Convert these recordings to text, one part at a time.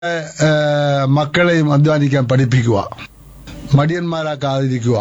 ഏഹ്, മക്കളെയും അധ്വാനിക്കാൻ പഠിപ്പിക്കുക മടിയന്മാരാക്കാതിരിക്കുക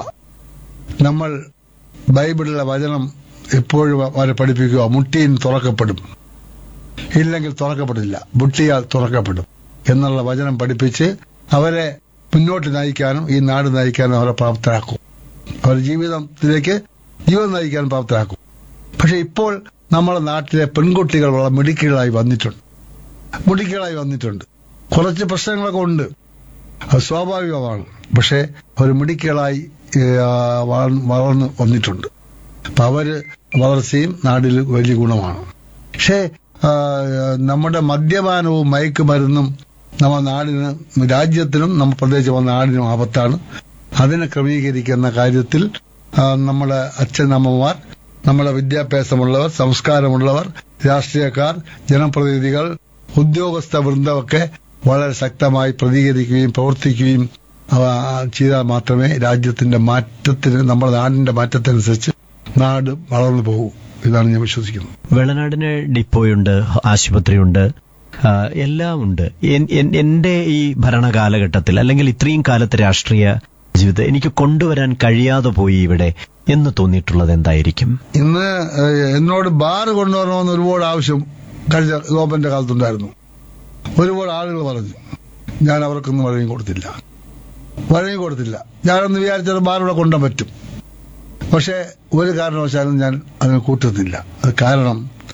നമ്മൾ ബൈബിളിലെ വചനം എപ്പോഴും അവരെ പഠിപ്പിക്കുക മുട്ടിയും തുറക്കപ്പെടും ഇല്ലെങ്കിൽ തുറക്കപ്പെടില്ല മുട്ടിയാൽ തുറക്കപ്പെടും എന്നുള്ള വചനം പഠിപ്പിച്ച് അവരെ മുന്നോട്ട് നയിക്കാനും ഈ നാട് നയിക്കാനും അവരെ പ്രാപ്തരാക്കും അവരുടെ ജീവിതത്തിലേക്ക് ജീവൻ നയിക്കാൻ പ്രാപ്തരാക്കും പക്ഷെ ഇപ്പോൾ നമ്മുടെ നാട്ടിലെ പെൺകുട്ടികൾ വളരെ മിടുക്കികളായി വന്നിട്ടുണ്ട് മിടുക്കികളായി വന്നിട്ടുണ്ട് കുറച്ച് പ്രശ്നങ്ങളൊക്കെ ഉണ്ട് അത് സ്വാഭാവികമാണ് പക്ഷെ അവർ മിടുക്കികളായി ഏഹ്, വളർന്ന് വളർന്ന് വന്നിട്ടുണ്ട് അപ്പൊ അവര് വളർച്ചയും നാടിൽ വലിയ ഗുണമാണ് പക്ഷേ ആ, നമ്മുടെ മദ്യപാനവും മയക്കുമരുന്നും നമ്മുടെ നാടിന് രാജ്യത്തിനും നമ്മുടെ പ്രദേശം വന്ന നാടിനും ആപത്താണ് അതിനെ ക്രമീകരിക്കുന്ന കാര്യത്തിൽ ആ, നമ്മുടെ അച്ഛനമ്മമാർ നമ്മുടെ വിദ്യാഭ്യാസമുള്ളവർ സംസ്കാരമുള്ളവർ രാഷ്ട്രീയക്കാർ ജനപ്രതിനിധികൾ ഉദ്യോഗസ്ഥ വൃന്ദമൊക്കെ വളരെ ശക്തമായി പ്രതികരിക്കുകയും പ്രവർത്തിക്കുകയും അവ ചെയ്താൽ മാത്രമേ രാജ്യത്തിന്റെ മാറ്റത്തിന് നമ്മുടെ നാടിന്റെ മാറ്റത്തിനനുസരിച്ച് നാട് വളർന്നു പോകൂ ഇതാണ് ഞാൻ വിശ്വസിക്കുന്നത് വെള്ളനാടിന് ഡിപ്പോയുണ്ട് ആശുപത്രിയുണ്ട് ആ, എല്ലാം ഉണ്ട് എൻ- എൻ- എന്റെ ഈ ഭരണകാലഘട്ടത്തിൽ അല്ലെങ്കിൽ ഇത്രയും കാലത്തെ രാഷ്ട്രീയ ജീവിതം എനിക്ക് കൊണ്ടുവരാൻ കഴിയാതെ പോയി ഇവിടെ എന്ന് തോന്നിയിട്ടുള്ളത് എന്തായിരിക്കും ഇന്ന് ഏഹ്, എന്നോട് ബാർ കൊണ്ടുവരണമെന്ന് ഒരുപാട് ആവശ്യം കഴിഞ്ഞ ഗവൺമെന്റ് കാലത്തുണ്ടായിരുന്നു ഒരുപാട് ആളുകൾ പറഞ്ഞു ഞാൻ അവർക്കൊന്നും വഴങ്ങി കൊടുത്തില്ല വഴങ്ങി കൊടുത്തില്ല ഞാനൊന്ന് വിചാരിച്ചത് ബാർ ഇവിടെ കൊണ്ടുവരാൻ പറ്റും പക്ഷെ ഒരു കാരണവശാലും ഞാൻ അതിന് കൂട്ടുന്നില്ല അത് കാരണം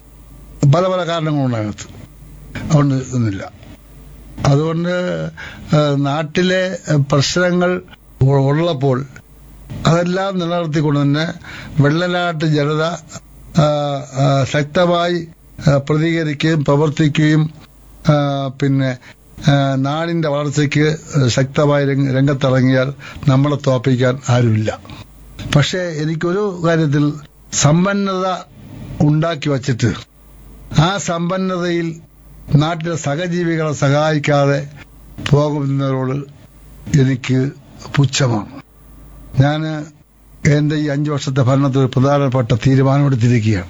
പല പല കാരണങ്ങളുണ്ട് അതിനകത്ത് അതുകൊണ്ട് ഒന്നുമില്ല അതുകൊണ്ട് ഏഹ്, നാട്ടിലെ ഏഹ്, പ്രശ്നങ്ങൾ ഉ- ഉള്ളപ്പോൾ അതെല്ലാം നിലനിർത്തിക്കൊണ്ട് തന്നെ വെള്ളനാട്ട് ജനത ആ, ആ, ശക്തമായി ആ, പ്രതികരിക്കുകയും പ്രവർത്തിക്കുകയും ആ, പിന്നെ ആ, നാടിന്റെ വളർച്ചയ്ക്ക് ശക്തമായി രംഗ- രംഗത്തിറങ്ങിയാൽ നമ്മളെ തോപ്പിക്കാൻ ആരുമില്ല പക്ഷേ എനിക്കൊരു കാര്യത്തിൽ സമ്പന്നത ഉണ്ടാക്കി വച്ചിട്ട് ആ സമ്പന്നതയിൽ നാട്ടിലെ സഹജീവികളെ സഹായിക്കാതെ പോകുന്നവരോട് എനിക്ക് പുച്ഛമാണ് ഞാൻ എന്റെ ഈ അഞ്ചു വർഷത്തെ ഭരണത്തിൽ ഒരു പ്രധാനപ്പെട്ട തീരുമാനമെടുത്തിരിക്കുകയാണ്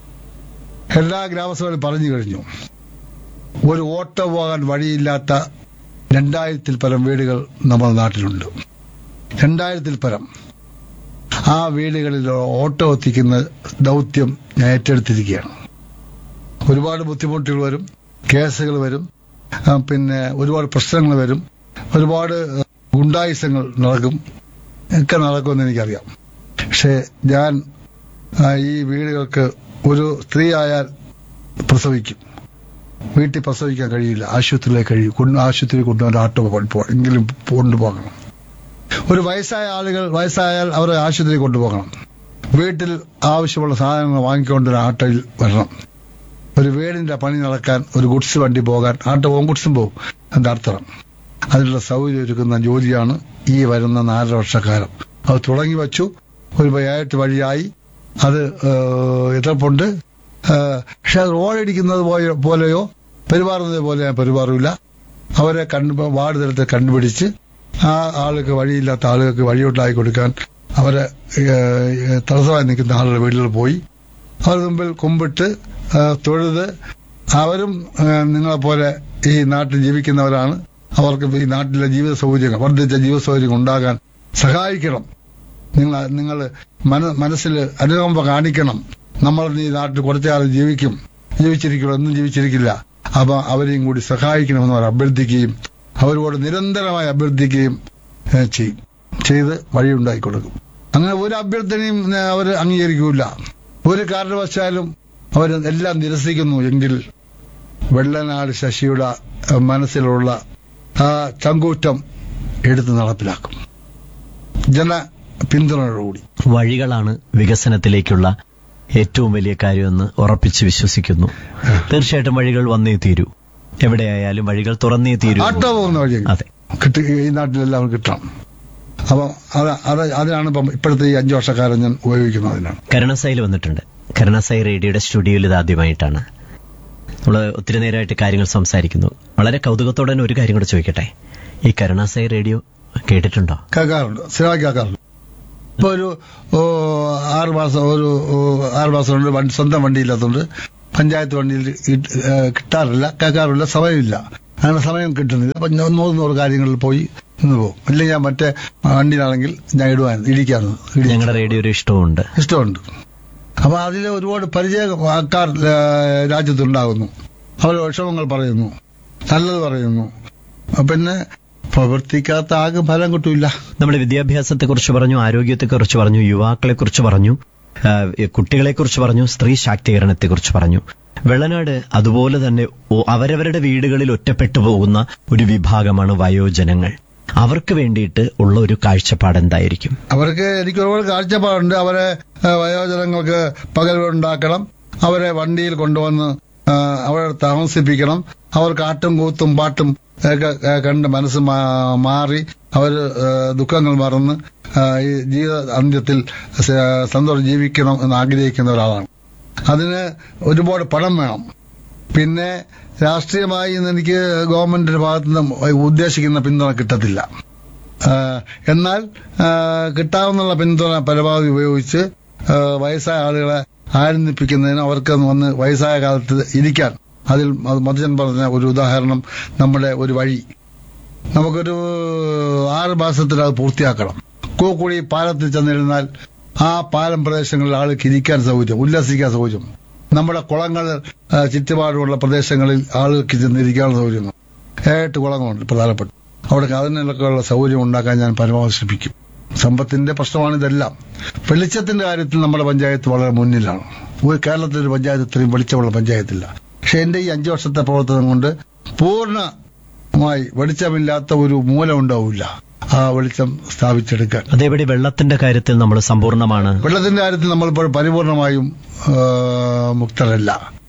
എല്ലാ ഗ്രാമസഭകളും പറഞ്ഞു കഴിഞ്ഞു ഒരു ഓട്ടോ പോകാൻ വഴിയില്ലാത്ത രണ്ടായിരത്തിൽ പരം വീടുകൾ നമ്മുടെ നാട്ടിലുണ്ട് രണ്ടായിരത്തിൽ പരം ആ വീടുകളിൽ ഓട്ടോ എത്തിക്കുന്ന ദൗത്യം ഞാൻ ഏറ്റെടുത്തിരിക്കുകയാണ് ഒരുപാട് ബുദ്ധിമുട്ടുകൾ വരും കേസുകൾ വരും ആ, പിന്നെ ഒരുപാട് പ്രശ്നങ്ങൾ വരും ഒരുപാട് ഗുണ്ടായുസങ്ങൾ നടക്കും ഒക്കെ നടക്കുമെന്ന് എനിക്കറിയാം പക്ഷേ ഞാൻ ആ, ഈ വീടുകൾക്ക് ഒരു സ്ത്രീ ആയാൽ പ്രസവിക്കും വീട്ടിൽ പ്രസവിക്കാൻ കഴിയില്ല ആശുപത്രിയിലേക്ക് കഴിയും കൊണ്ട് ആശുപത്രിയിൽ കൊണ്ടുപോകാൻ ആട്ടോ പോ- എങ്കിലും കൊണ്ടുപോകണം ഒരു വയസ്സായ ആളുകൾ വയസ്സായാൽ അവരെ ആശുപത്രിയിൽ കൊണ്ടുപോകണം വീട്ടിൽ ആവശ്യമുള്ള സാധനങ്ങൾ വാങ്ങിക്കൊണ്ട് ഒരു ആട്ടോയിൽ വരണം ഒരു വീടിന്റെ പണി നടക്കാൻ ഒരു ഗുഡ്സ് വണ്ടി പോകാൻ ആട്ടോ പോകും ഗുഡ്സും പോകും എന്താ അർത്ഥം അതിനുള്ള സൗകര്യം ഒരുക്കുന്ന ജോലിയാണ് ഈ വരുന്ന നാലര വർഷക്കാലം അത് തുടങ്ങി വച്ചു ഒരു ഏഴെട്ട് വഴിയായി അത് ഏഹ്, എതിർപ്പുണ്ട് ഏഹ്, പക്ഷെ അത് റോഡടിക്കുന്നത് പോയ- പോലെയോ പെരുമാറുന്നത് പോലെ ഞാൻ പെരുമാറില്ല അവരെ കണ്ടു വാർഡ് തലത്തിൽ കണ്ടുപിടിച്ച് ആ ആൾക്ക് വഴിയില്ലാത്ത ആളുകൾക്ക് വഴിയുണ്ടാക്കി കൊടുക്കാൻ അവരെ ഏഹ്, തടസ്സമായി നിൽക്കുന്ന ആളുടെ വീട്ടിൽ പോയി അവർ മുമ്പിൽ കുമ്പിട്ട് ആ, തൊഴുത് അവരും ആ, നിങ്ങളെപ്പോലെ ഈ നാട്ടിൽ ജീവിക്കുന്നവരാണ് അവർക്ക് ഈ നാട്ടിലെ ജീവിത സൗകര്യങ്ങൾ വർദ്ധിച്ച ജീവിത സൗകര്യങ്ങൾ ഉണ്ടാകാൻ സഹായിക്കണം നിങ്ങൾ നിങ്ങൾ മന- മനസ്സിൽ അനുകമ്പ കാണിക്കണം നമ്മൾ ഈ നാട്ടിൽ കുറച്ചു കാലം ജീവിക്കും ജീവിച്ചിരിക്കുള്ളൂ ഒന്നും ജീവിച്ചിരിക്കില്ല അപ്പൊ അവരെയും കൂടി സഹായിക്കണമെന്ന് അവർ അഭ്യർത്ഥിക്കുകയും അവരോട് നിരന്തരമായി അഭ്യർത്ഥിക്കുകയും ഏ, ചെയ്യും ചെയ്ത് വഴിയുണ്ടാക്കി കൊടുക്കും അങ്ങനെ ഒരു അഭ്യർത്ഥനയും അവർ അംഗീകരിക്കൂല ഒരു കാരണവശാലും അവർ എല്ലാം നിരസിക്കുന്നു എങ്കിൽ വെള്ളനാട് ശശിയുടെ ഏ, മനസ്സിലുള്ള ആ ചങ്കൂറ്റം എടുത്ത് നടപ്പിലാക്കും ജന പിന്തുണയോടുകൂടി വഴികളാണ് വികസനത്തിലേക്കുള്ള ഏറ്റവും വലിയ കാര്യമെന്ന് ഉറപ്പിച്ച് വിശ്വസിക്കുന്നു തീർച്ചയായിട്ടും വഴികൾ വന്നേ തീരൂ എവിടെയായാലും വഴികൾ തുറന്നേ തീരൂ ആട്ടോ പോകുന്ന വഴി അതെ കിട്ടി ഈ നാട്ടിലെല്ലാം കിട്ടണം അപ്പം അത് അത് അതിനാണ് ഇപ്പം ഇപ്പോഴത്തെ ഈ അഞ്ചു വർഷക്കാലം ഞാൻ ഉപയോഗിക്കുന്നത് അതിനാണ് കരുണസായിൽ വന്നിട്ടുണ്ട് കരുണസായി റേഡിയോയുടെ സ്റ്റുഡിയോയിൽ ഇത് ആദ്യമായിട്ടാണ് നമ്മൾ ഒത്തിരി നേരമായിട്ട് കാര്യങ്ങൾ സംസാരിക്കുന്നു വളരെ കൗതുകത്തോടെ തന്നെ ഒരു കാര്യം കൂടെ ചോദിക്കട്ടെ ഈ കരുണാസായി റേഡിയോ കേട്ടിട്ടുണ്ടോ കേൾക്കാറുണ്ട് സ്ഥിരമായി കേൾക്കാറുണ്ട് ഇപ്പൊ ഒരു ഓ, ആറ് മാസം ഒരു ഓ, ആറ് മാസം കൊണ്ട് വണ്ടി സ്വന്തം വണ്ടി ഇല്ലാത്തതുകൊണ്ട് പഞ്ചായത്ത് വണ്ടിയിൽ ഇട്ട്, ഏ, കിട്ടാറില്ല കേൾക്കാറില്ല സമയമില്ല അങ്ങനെ സമയം കിട്ടുന്നില്ല അപ്പൊ ഞാൻ നൂറ് നൂറ് കാര്യങ്ങളിൽ പോയി നിന്ന് പോകും ഇല്ലെങ്കിൽ ഞാൻ മറ്റേ വണ്ടിയിലാണെങ്കിൽ ഞാൻ ഇടുവാൻ ഇടിക്കാറുണ്ട് ഇടി- ഞങ്ങളുടെ റേഡിയോ ഒരു ഇഷ്ടമുണ്ട് ഇഷ്ടമുണ്ട് അപ്പൊ അതിൽ ഒരുപാട് പരിചയ ആൾക്കാർ ആ, രാജ്യത്തുണ്ടാകുന്നു അവർ വിഷമങ്ങൾ പറയുന്നു നല്ലത് പറയുന്നു അപ്പൊ പിന്നെ പ്രവർത്തിക്കാത്ത ആകെ ഫലം കിട്ടൂല നമ്മുടെ വിദ്യാഭ്യാസത്തെക്കുറിച്ച് പറഞ്ഞു ആരോഗ്യത്തെക്കുറിച്ച് പറഞ്ഞു യുവാക്കളെക്കുറിച്ച് പറഞ്ഞു ആ, കുട്ടികളെക്കുറിച്ച് പറഞ്ഞു സ്ത്രീ ശാക്തീകരണത്തെക്കുറിച്ച് പറഞ്ഞു വെള്ളനാട് അതുപോലെ തന്നെ ഒ- അവരവരുടെ വീടുകളിൽ ഒറ്റപ്പെട്ടു പോകുന്ന ഒരു വിഭാഗമാണ് വയോജനങ്ങൾ അവർക്ക് വേണ്ടിയിട്ട് ഉള്ള ഒരു കാഴ്ചപ്പാട് എന്തായിരിക്കും അവർക്ക് എനിക്ക് ഒരുപാട് കാഴ്ചപ്പാടുണ്ട് അവരെ ആ, വയോജനങ്ങൾക്ക് പകൽ ഉണ്ടാക്കണം അവരെ വണ്ടിയിൽ കൊണ്ടുവന്ന് ആ, അവരെ താമസിപ്പിക്കണം അവർ കാട്ടും കൂത്തും പാട്ടും ഒക്കെ ആ, കണ്ട് മനസ്സ് മാ- മാറി അവർ ദുഃഖങ്ങൾ മറന്ന് ആ, ഈ ജീവിത അന്ത്യത്തിൽ സ- സന്തോഷം ജീവിക്കണം എന്ന് ആഗ്രഹിക്കുന്ന ഒരാളാണ് അതിന് ഒരുപാട് പണം വേണം പിന്നെ രാഷ്ട്രീയമായി ഇന്ന് എനിക്ക് ഗവൺമെന്റിന്റെ ഭാഗത്തു നിന്ന് ഉദ്ദേശിക്കുന്ന പിന്തുണ കിട്ടത്തില്ല ആ, എന്നാൽ ആ, കിട്ടാവുന്ന പിന്തുണ പരമാവധി ഉപയോഗിച്ച് ആ, വയസ്സായ ആളുകളെ ആനന്ദിപ്പിക്കുന്നതിന് അവർക്ക് വന്ന് വയസ്സായ കാലത്ത് ഇരിക്കാൻ അതിൽ അത് മധുജൻ പറഞ്ഞ ഒരു ഉദാഹരണം നമ്മുടെ ഒരു വഴി നമുക്കൊരു ആറ് മാസത്തിൽ അത് പൂർത്തിയാക്കണം കൂക്കുടി പാലത്തിൽ ചെന്നിരുന്നാൽ ആ പാലം പ്രദേശങ്ങളിൽ ആൾക്ക് ഇരിക്കാൻ സൗകര്യം ഉല്ലസിക്കാൻ സൗകര്യം നമ്മുടെ കുളങ്ങൾ ആ, ചുറ്റുപാടുമുള്ള പ്രദേശങ്ങളിൽ ആളുകൾക്ക് ചെന്നിരിക്കാനുള്ള സൗകര്യം ഏട്ട് കുളങ്ങളുണ്ട് പ്രധാനപ്പെട്ട അവിടെ അതിനൊക്കെയുള്ള സൗകര്യം ഉണ്ടാക്കാൻ ഞാൻ പരമാവധി ശ്രമിക്കും സമ്പത്തിന്റെ പ്രശ്നമാണ് ഇതെല്ലാം വെളിച്ചത്തിന്റെ കാര്യത്തിൽ നമ്മുടെ പഞ്ചായത്ത് വളരെ മുന്നിലാണ് ഒരു കേരളത്തിലെ ഒരു പഞ്ചായത്ത് ഇത്രയും വെളിച്ചമുള്ള പഞ്ചായത്തില്ല പക്ഷെ എന്റെ ഈ അഞ്ചു വർഷത്തെ പ്രവർത്തനം കൊണ്ട് പൂർണ്ണമായി വെളിച്ചമില്ലാത്ത ഒരു മൂലം ഉണ്ടാവില്ല ആ വെളിച്ചം സ്ഥാപിച്ചെടുക്കാൻ അതേപടി വെള്ളത്തിന്റെ കാര്യത്തിൽ നമ്മൾ സമ്പൂർണ്ണമാണ് വെള്ളത്തിന്റെ കാര്യത്തിൽ നമ്മളിപ്പോൾ പരിപൂർണമായും ആ, മുക്തരല്ല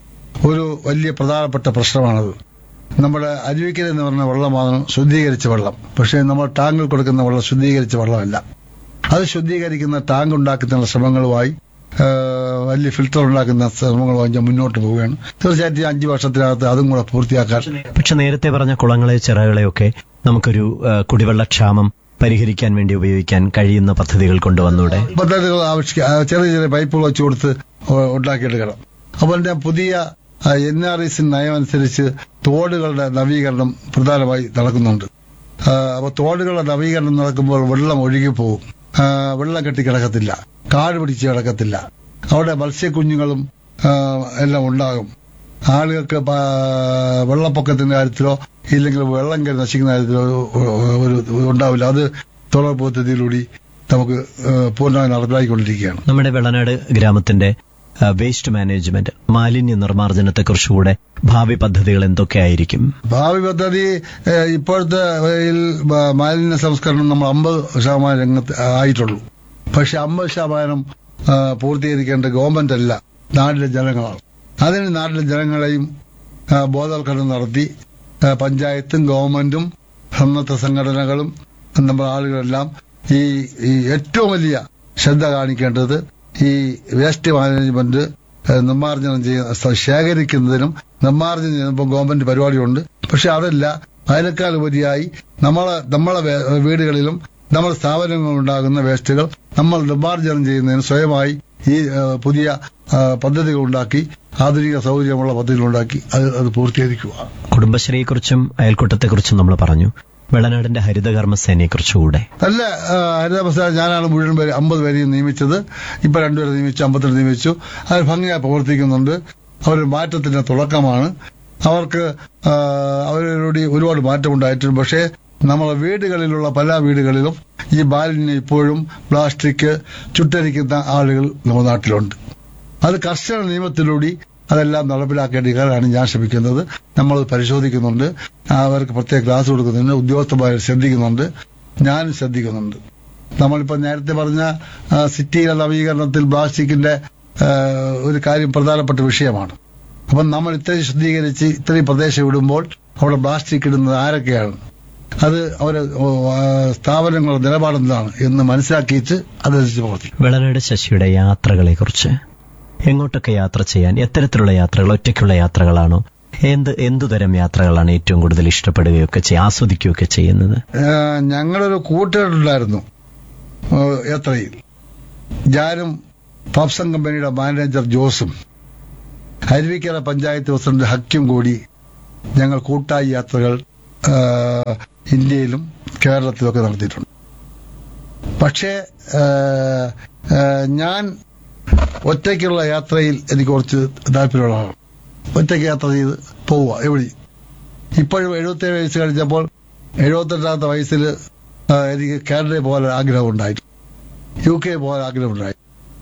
ഒരു വലിയ പ്രധാനപ്പെട്ട പ്രശ്നമാണത് നമ്മുടെ അരുവിക്കൽ എന്ന് പറഞ്ഞ വെള്ളമാണ് ശുദ്ധീകരിച്ച വെള്ളം പക്ഷേ നമ്മൾ ടാങ്കിൽ കൊടുക്കുന്ന വെള്ളം ശുദ്ധീകരിച്ച വെള്ളമല്ല അത് ശുദ്ധീകരിക്കുന്ന ടാങ്ക് ഉണ്ടാക്കുന്ന ശ്രമങ്ങളുമായി ആ, വലിയ ഫിൽറ്റർ ഉണ്ടാക്കുന്ന ശ്രമങ്ങളുമായി ഞാൻ മുന്നോട്ട് പോവുകയാണ് തീർച്ചയായിട്ടും അഞ്ചു വർഷത്തിനകത്ത് അതും കൂടെ പൂർത്തിയാക്കാൻ പക്ഷെ നേരത്തെ പറഞ്ഞ കുളങ്ങളെ ചിറകളെയൊക്കെ നമുക്കൊരു ആ, കുടിവെള്ളക്ഷാമം പരിഹരിക്കാൻ വേണ്ടി ഉപയോഗിക്കാൻ കഴിയുന്ന പദ്ധതികൾ കൊണ്ടുവന്നൂടെ പദ്ധതികൾ ആവിഷ്ക- ആ, ചെറിയ ചെറിയ പൈപ്പുകൾ വെച്ച് കൊടുത്ത് ഉ- ഉണ്ടാക്കിയെടുക്കണം അപ്പോൾ എൻ്റെ പുതിയ എൻ ആർ ഇ നയം അനുസരിച്ച് തോടുകളുടെ നവീകരണം പ്രധാനമായി നടക്കുന്നുണ്ട് ആ, അപ്പോൾ തോടുകളുടെ നവീകരണം നടക്കുമ്പോൾ വെള്ളം ഒഴുകിപ്പോകും ആ, വെള്ളം കെട്ടിക്കിടക്കത്തില്ല കാട് പിടിച്ച് കിടക്കത്തില്ല അവിടെ മത്സ്യക്കുഞ്ഞുങ്ങളും ആ, എല്ലാം ഉണ്ടാകും ആളുകൾക്ക് പ- വെള്ളപ്പൊക്കത്തിന്റെ കാര്യത്തിലോ ഇല്ലെങ്കിൽ വെള്ളം കയറി നശിക്കുന്ന കാര്യത്തിലോ ഒരു ഒരു ഉണ്ടാവില്ല അത് തുടർ പദ്ധതിയിലൂടെ നമുക്ക് ആ, പൂർണ്ണമായി നടപ്പിലാക്കിക്കൊണ്ടിരിക്കുകയാണ് നമ്മുടെ വെള്ളനാട് ഗ്രാമത്തിന്റെ ആ, വേസ്റ്റ് മാനേജ്മെന്റ് മാലിന്യ നിർമ്മാർജ്ജനത്തെക്കുറിച്ചുകൂടെ ഭാവി പദ്ധതികൾ എന്തൊക്കെയായിരിക്കും ഭാവി പദ്ധതി ഏ, ഇപ്പോഴത്തെ ഇതിൽ മ- മാലിന്യ സംസ്കരണം നമ്മൾ അമ്പത് ശതമാനം രംഗത്ത് ആയിട്ടുള്ളൂ പക്ഷെ അമ്പത് ശതമാനം ആ, പൂർത്തീകരിക്കേണ്ട ഗവൺമെന്റ് അല്ല നാട്ടിലെ ജനങ്ങളാണ് അതിന് നാട്ടിലെ ജനങ്ങളെയും ആ, ബോധവൽക്കരണം നടത്തി ആ, പഞ്ചായത്തും ഗവൺമെന്റും സന്നദ്ധ സംഘടനകളും നമ്മുടെ ആളുകളെല്ലാം ഈ ഈ ഏറ്റവും വലിയ ശ്രദ്ധ കാണിക്കേണ്ടത് ഈ വേസ്റ്റ് മാനേജ്മെന്റ് ഏഹ്, നിർമ്മാർജ്ജനം ചെയ്യുന്ന ശേഖരിക്കുന്നതിനും നിർമ്മാർജ്ജനം ചെയ്യുന്നപ്പോൾ ഗവൺമെന്റ് പരിപാടിയുണ്ട് പക്ഷെ അതല്ല അതിനേക്കാൾ ഉപരിയായി നമ്മളെ നമ്മളെ വേ- വീടുകളിലും നമ്മുടെ സ്ഥാപനങ്ങളിൽ ഉണ്ടാകുന്ന വേസ്റ്റുകൾ നമ്മൾ നിർമ്മാർജ്ജനം ചെയ്യുന്നതിന് സ്വയമായി ഈ ഏഹ്, പുതിയ ഏഹ്, പദ്ധതികൾ ഉണ്ടാക്കി ആധുനിക സൗകര്യമുള്ള പദ്ധതികൾ ഉണ്ടാക്കി അത് അത് പൂർത്തീകരിക്കുക കുടുംബശ്രീയെക്കുറിച്ചും അയൽക്കൂട്ടത്തെക്കുറിച്ചും നമ്മൾ പറഞ്ഞു വെള്ളനാടിന്റെ ഹരിതകർമ്മ സേനയെക്കുറിച്ചുകൂടെ നല്ല ഹരിതമസാല ഞാനാണ് മുഴുവൻ പേര് അമ്പത് പേരെയും നിയമിച്ചത് ഇപ്പൊ രണ്ടുപേരെ നിയമിച്ചു അമ്പത്തിരണ്ട് നിയമിച്ചു അവർ ഭംഗിയായി പ്രവർത്തിക്കുന്നുണ്ട് അവർ മാറ്റത്തിന്റെ തുടക്കമാണ് അവർക്ക് ആ, അവരോട് ഒരുപാട് മാറ്റമുണ്ടായിട്ടുണ്ട് പക്ഷേ നമ്മളെ വീടുകളിലുള്ള പല വീടുകളിലും ഈ ബാലിന്യം ഇപ്പോഴും പ്ലാസ്റ്റിക് ചുട്ടരിക്കുന്ന ആളുകൾ നമ്മുടെ നാട്ടിലുണ്ട് അത് കർശന നിയമത്തിലൂടെ അതെല്ലാം നടപ്പിലാക്കേണ്ടിക്കാനാണ് ഞാൻ ശ്രമിക്കുന്നത് നമ്മൾ പരിശോധിക്കുന്നുണ്ട് അവർക്ക് പ്രത്യേക ക്ലാസ് കൊടുക്കുന്നുണ്ട് ഉദ്യോഗസ്ഥന്മാർ ശ്രദ്ധിക്കുന്നുണ്ട് ഞാനും ശ്രദ്ധിക്കുന്നുണ്ട് നമ്മളിപ്പോ നേരത്തെ പറഞ്ഞ ആ, സിറ്റിയിലെ നവീകരണത്തിൽ പ്ലാസ്റ്റിക്കിന്റെ ആ, ഒരു കാര്യം പ്രധാനപ്പെട്ട വിഷയമാണ് അപ്പം നമ്മൾ ഇത്രയും ശുദ്ധീകരിച്ച് ഇത്രയും പ്രദേശം ഇടുമ്പോൾ അവിടെ പ്ലാസ്റ്റിക് ഇടുന്നത് ആരൊക്കെയാണ് അത് അവരെ ഓ, ആ, സ്ഥാപനങ്ങളുടെ നിലപാടെന്താണ് എന്ന് മനസ്സിലാക്കിയിട്ട് അതനുസരിച്ച് പ്രവർത്തിക്കും വെള്ളനാട് ശശിയുടെ യാത്രകളെക്കുറിച്ച് എങ്ങോട്ടൊക്കെ യാത്ര ചെയ്യാൻ എത്തരത്തിലുള്ള യാത്രകൾ ഒറ്റയ്ക്കുള്ള യാത്രകളാണോ എന്ത് എന്തുതരം യാത്രകളാണ് ഏറ്റവും കൂടുതൽ ഇഷ്ടപ്പെടുകയൊക്കെ ചെയ്യുക ആസ്വദിക്കുകയൊക്കെ ചെയ്യുന്നത് ഏഹ് ഞങ്ങളൊരു കൂട്ടുകെട്ടുണ്ടായിരുന്നു ഏഹ് യാത്രയിൽ ഞാനും പോപ്സം കമ്പനിയുടെ മാനേജർ ജോസും അരുവിക്കര പഞ്ചായത്ത് പ്രസിഡന്റ് ഹക്കും കൂടി ഞങ്ങൾ കൂട്ടായി യാത്രകൾ ആ, ഇന്ത്യയിലും കേരളത്തിലുമൊക്കെ നടത്തിയിട്ടുണ്ട് പക്ഷേ ആ, ആ, ഞാൻ ഒറ്റയ്ക്കുള്ള യാത്രയിൽ എനിക്ക് കുറച്ച് താല്പര്യമുള്ള ആളാണ് ഒറ്റയ്ക്ക് യാത്ര ചെയ്ത് പോവുക എവിടെ ഇപ്പോഴും എഴുപത്തേഴ് വയസ്സ് കഴിഞ്ഞപ്പോൾ എഴുപത്തെട്ടാമത്തെ വയസ്സിൽ ആ, എനിക്ക് കാനഡയിൽ പോകാൻ ആഗ്രഹം ഉണ്ടായി യു കെ പോകാൻ ആഗ്രഹമുണ്ടായി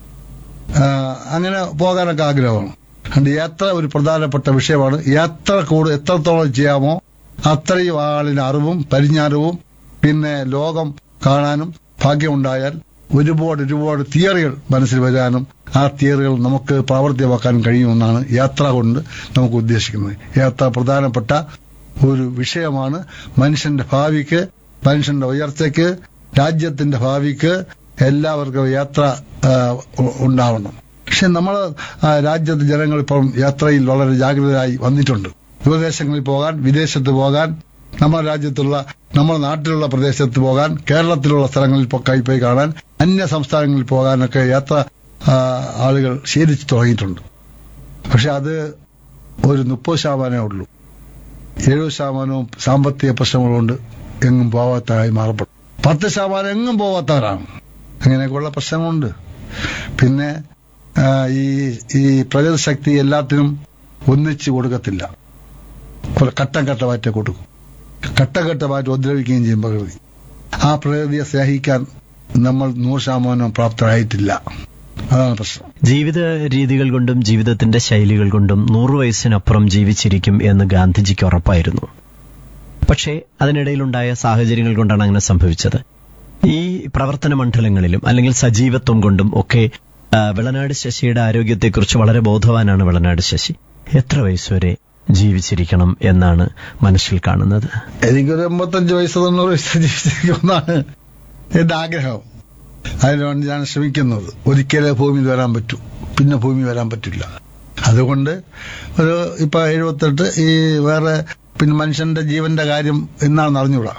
ആ, അങ്ങനെ പോകാനൊക്കെ ആഗ്രഹമാണ് അതുകൊണ്ട് യാത്ര ഒരു പ്രധാനപ്പെട്ട വിഷയമാണ് യാത്ര കൂട് എത്രത്തോളം ചെയ്യാമോ അത്രയും ആളിന് അറിവും പരിജ്ഞാനവും പിന്നെ ലോകം കാണാനും ഭാഗ്യമുണ്ടായാൽ ഒരുപാട് ഒരുപാട് തിയറികൾ മനസ്സിൽ വരാനും ആ തിയറികൾ നമുക്ക് പ്രാവർത്തികമാക്കാനും കഴിയുമെന്നാണ് യാത്ര കൊണ്ട് നമുക്ക് ഉദ്ദേശിക്കുന്നത് യാത്ര പ്രധാനപ്പെട്ട ഒരു വിഷയമാണ് മനുഷ്യന്റെ ഭാവിക്ക് മനുഷ്യന്റെ ഉയർച്ചയ്ക്ക് രാജ്യത്തിന്റെ ഭാവിക്ക് എല്ലാവർക്കും യാത്ര ആ, ഉ- ഉണ്ടാവണം പക്ഷെ നമ്മൾ രാജ്യത്തെ ജനങ്ങൾ ഇപ്പം യാത്രയിൽ വളരെ ജാഗ്രതരായി വന്നിട്ടുണ്ട് ദൂരദേശങ്ങളിൽ പോകാൻ വിദേശത്ത് പോകാൻ നമ്മുടെ രാജ്യത്തുള്ള നമ്മുടെ നാട്ടിലുള്ള പ്രദേശത്ത് പോകാൻ കേരളത്തിലുള്ള സ്ഥലങ്ങളിൽ പോ- കൈ പോയി കാണാൻ അന്യ സംസ്ഥാനങ്ങളിൽ പോകാനൊക്കെ യാത്ര ആ, ആളുകൾ ശീലിച്ചു തുടങ്ങിയിട്ടുണ്ട് പക്ഷെ അത് ഒരു മുപ്പത് ശതമാനമേ ഉള്ളൂ എഴുപത് ശതമാനവും സാമ്പത്തിക പ്രശ്നങ്ങളുകൊണ്ട് എങ്ങും പോവാത്തവരായി മാറപ്പെടും പത്ത് ശതമാനം എങ്ങും പോവാത്തവരാണ് അങ്ങനെയൊക്കെയുള്ള പ്രശ്നങ്ങളുണ്ട് പിന്നെ ആ, ഈ ഈ പ്രകൃതി ശക്തി എല്ലാത്തിനും ഒന്നിച്ച് കൊടുക്കത്തില്ല കുറെ ഘട്ടം ഘട്ടമായിട്ട് കൊടുക്കും ഘട്ടം ഘട്ടമായിട്ട് ഉപദ്രവിക്കുകയും ചെയ്യും പ്രകൃതി ആ പ്രകൃതിയെ സ്നേഹിക്കാൻ നമ്മൾ നൂറ് ശതമാനം പ്രാപ്തരായിട്ടില്ല അതാണ് പ്രശ്നം ജീവിത രീതികൾ കൊണ്ടും ജീവിതത്തിന്റെ ശൈലികൾ കൊണ്ടും നൂറു വയസ്സിനപ്പുറം ജീവിച്ചിരിക്കും എന്ന് ഗാന്ധിജിക്ക് ഉറപ്പായിരുന്നു പക്ഷേ അതിനിടയിലുണ്ടായ സാഹചര്യങ്ങൾ കൊണ്ടാണ് അങ്ങനെ സംഭവിച്ചത് ഈ പ്രവർത്തന മണ്ഡലങ്ങളിലും അല്ലെങ്കിൽ സജീവത്വം കൊണ്ടും ഒക്കെ ആ, വെളനാട് ശശിയുടെ ആരോഗ്യത്തെക്കുറിച്ച് വളരെ ബോധവാനാണ് വെളനാട് ശശി എത്ര വയസ്സുവരെ ജീവിച്ചിരിക്കണം എന്നാണ് മനസ്സിൽ കാണുന്നത് എനിക്കൊരു എൺപത്തഞ്ച് വയസ്സ് തൊണ്ണൂറ് വയസ്സ് ജീവിച്ചിരിക്കുമെന്നാണ് എന്റെ ആഗ്രഹം അതിനുവേണ്ടി ഞാൻ ശ്രമിക്കുന്നത് ഒരിക്കലേ ഭൂമിയിൽ വരാൻ പറ്റൂ പിന്നെ ഭൂമി വരാൻ പറ്റില്ല അതുകൊണ്ട് ഒരു ഇപ്പൊ എഴുപത്തെട്ട് ഈ വേറെ പിന്നെ മനുഷ്യന്റെ ജീവന്റെ കാര്യം എന്നാണെന്ന് അറിഞ്ഞൂടാ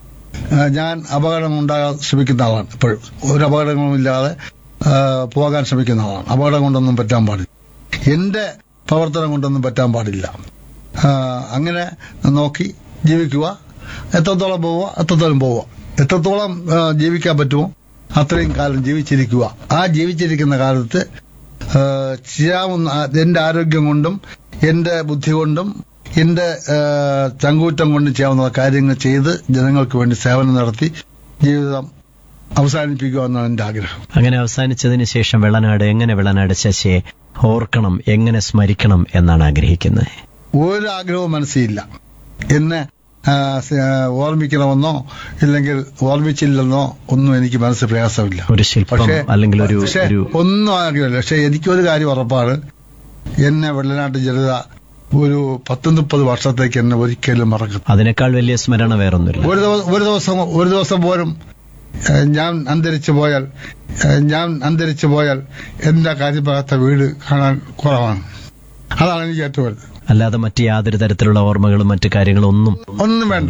ആ, ഞാൻ അപകടം ഉണ്ടാകാൻ ശ്രമിക്കുന്ന ആളാണ് ഇപ്പോഴും ഒരു അപകടങ്ങളും ഇല്ലാതെ ആ, പോകാൻ ശ്രമിക്കുന്ന ആളാണ് അപകടം കൊണ്ടൊന്നും പറ്റാൻ പാടില്ല എന്റെ പ്രവർത്തനം കൊണ്ടൊന്നും പറ്റാൻ പാടില്ല ആ, അങ്ങനെ നോക്കി ജീവിക്കുക എത്രത്തോളം പോവുക എത്രത്തോളം പോവുക എത്രത്തോളം ആ, ജീവിക്കാൻ പറ്റുമോ അത്രയും കാലം ജീവിച്ചിരിക്കുക ആ ജീവിച്ചിരിക്കുന്ന കാലത്ത് ആ, ചെയ്യാവുന്ന ആ, എന്റെ ആരോഗ്യം കൊണ്ടും എന്റെ ബുദ്ധി കൊണ്ടും എന്റെ ആ, ചങ്കൂറ്റം കൊണ്ടും ചെയ്യാവുന്ന കാര്യങ്ങൾ ചെയ്ത് ജനങ്ങൾക്ക് വേണ്ടി സേവനം നടത്തി ജീവിതം അവസാനിപ്പിക്കുക എന്നാണ് എന്റെ ആഗ്രഹം അങ്ങനെ അവസാനിച്ചതിന് ശേഷം വെള്ളനാട് എങ്ങനെ വെള്ളനാട് ശശിയെ ഓർക്കണം എങ്ങനെ സ്മരിക്കണം എന്നാണ് ആഗ്രഹിക്കുന്നത് ഒരു ആഗ്രഹവും മനസ്സിലില്ല എന്നെ ആ, സ- ആ, ഓർമ്മിക്കണമെന്നോ ഇല്ലെങ്കിൽ ഓർമ്മിച്ചില്ലെന്നോ ഒന്നും എനിക്ക് മനസ്സിൽ പ്രയാസമില്ല ഒരു ശില്പം പക്ഷേ അല്ലെങ്കിൽ ഒരു പക്ഷേ ഒരു ഒന്നും ആഗ്രഹമില്ല പക്ഷെ എനിക്കൊരു കാര്യം ഉറപ്പാണ് എന്നെ വെള്ളനാട്ട് ജനത ഒരു പത്ത് മുപ്പത് വർഷത്തേക്ക് എന്നെ ഒരിക്കലും മറക്കും അതിനേക്കാൾ വലിയ സ്മരണ വേറൊന്നുമില്ല ഒരു ദിവസം ഒരു ദിവസം ഒരു ദിവസം പോലും ഏ, ഞാൻ അന്തരിച്ചു പോയാൽ ഏ, ഞാൻ അന്തരിച്ചു പോയാൽ എന്റെ കാര്യഭാഗത്തെ വീട് കാണാൻ കുറവാണ് അതാണ് എനിക്ക് ഏറ്റവും വലുത് അല്ലാതെ മറ്റ് യാതൊരു തരത്തിലുള്ള ഓർമ്മകളും മറ്റു കാര്യങ്ങളും ഒന്നും ഒന്നും വേണ്ട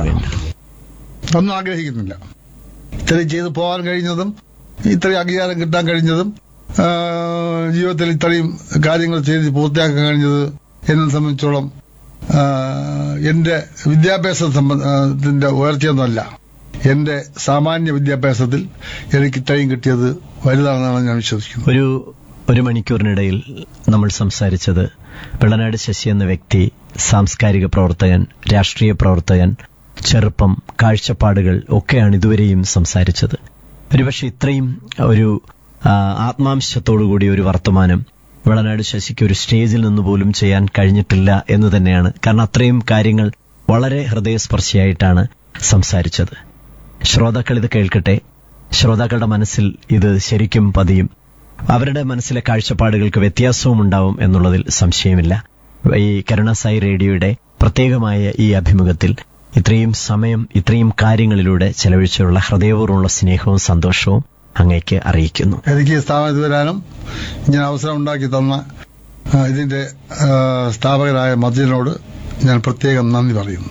ഒന്നും ആഗ്രഹിക്കുന്നില്ല ഇത്രയും ചെയ്ത് പോകാൻ കഴിഞ്ഞതും ഇത്രയും അംഗീകാരം കിട്ടാൻ കഴിഞ്ഞതും ആ, ജീവിതത്തിൽ ഇത്രയും കാര്യങ്ങൾ ചെയ്ത് പൂർത്തിയാക്കാൻ കഴിഞ്ഞത് എന്നെ സംബന്ധിച്ചോളം ആ, എന്റെ വിദ്യാഭ്യാസ സംബന്ധത്തിന്റെ ഉയർച്ചയൊന്നുമല്ല എന്റെ സാമാന്യ വിദ്യാഭ്യാസത്തിൽ എനിക്ക് ഇത്രയും കിട്ടിയത് വലുതാണെന്നാണ് ഞാൻ വിശ്വസിക്കുന്നത് ഒരു ഒരു മണിക്കൂറിനിടയിൽ നമ്മൾ സംസാരിച്ചത് വെള്ളനാട് ശശി എന്ന വ്യക്തി സാംസ്കാരിക പ്രവർത്തകൻ രാഷ്ട്രീയ പ്രവർത്തകൻ ചെറുപ്പം കാഴ്ചപ്പാടുകൾ ഒക്കെയാണ് ഇതുവരെയും സംസാരിച്ചത് ഒരുപക്ഷെ ഇത്രയും ഒരു ആ, ആത്മാംശത്തോടുകൂടി ഒരു വർത്തമാനം വെള്ളനാട് ശശിക്ക് ഒരു സ്റ്റേജിൽ നിന്ന് പോലും ചെയ്യാൻ കഴിഞ്ഞിട്ടില്ല എന്ന് തന്നെയാണ് കാരണം അത്രയും കാര്യങ്ങൾ വളരെ ഹൃദയസ്പർശിയായിട്ടാണ് സംസാരിച്ചത് ശ്രോതാക്കൾ ഇത് കേൾക്കട്ടെ ശ്രോതാക്കളുടെ മനസ്സിൽ ഇത് ശരിക്കും പതിയും അവരുടെ മനസ്സിലെ കാഴ്ചപ്പാടുകൾക്ക് വ്യത്യാസവും ഉണ്ടാവും എന്നുള്ളതിൽ സംശയമില്ല ഈ കരുണസായി റേഡിയോയുടെ പ്രത്യേകമായ ഈ അഭിമുഖത്തിൽ ഇത്രയും സമയം ഇത്രയും കാര്യങ്ങളിലൂടെ ചെലവഴിച്ചുള്ള ഹൃദയപൂർവ്വമുള്ള സ്നേഹവും സന്തോഷവും അങ്ങേക്ക് അറിയിക്കുന്നു എനിക്ക് ഈ സ്ഥാപനത്തിൽ വരാനും ഇങ്ങനെ അവസരം ഉണ്ടാക്കി തന്ന ആ, ഇതിന്റെ ആ, സ്ഥാപകരായ മദ്യനോട് ഞാൻ പ്രത്യേകം നന്ദി പറയുന്നു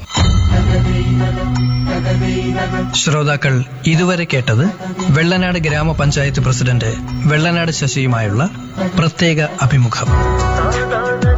ശ്രോതാക്കൾ ഇതുവരെ കേട്ടത് വെള്ളനാട് ഗ്രാമപഞ്ചായത്ത് പ്രസിഡന്റ് വെള്ളനാട് ശശിയുമായുള്ള പ്രത്യേക അഭിമുഖം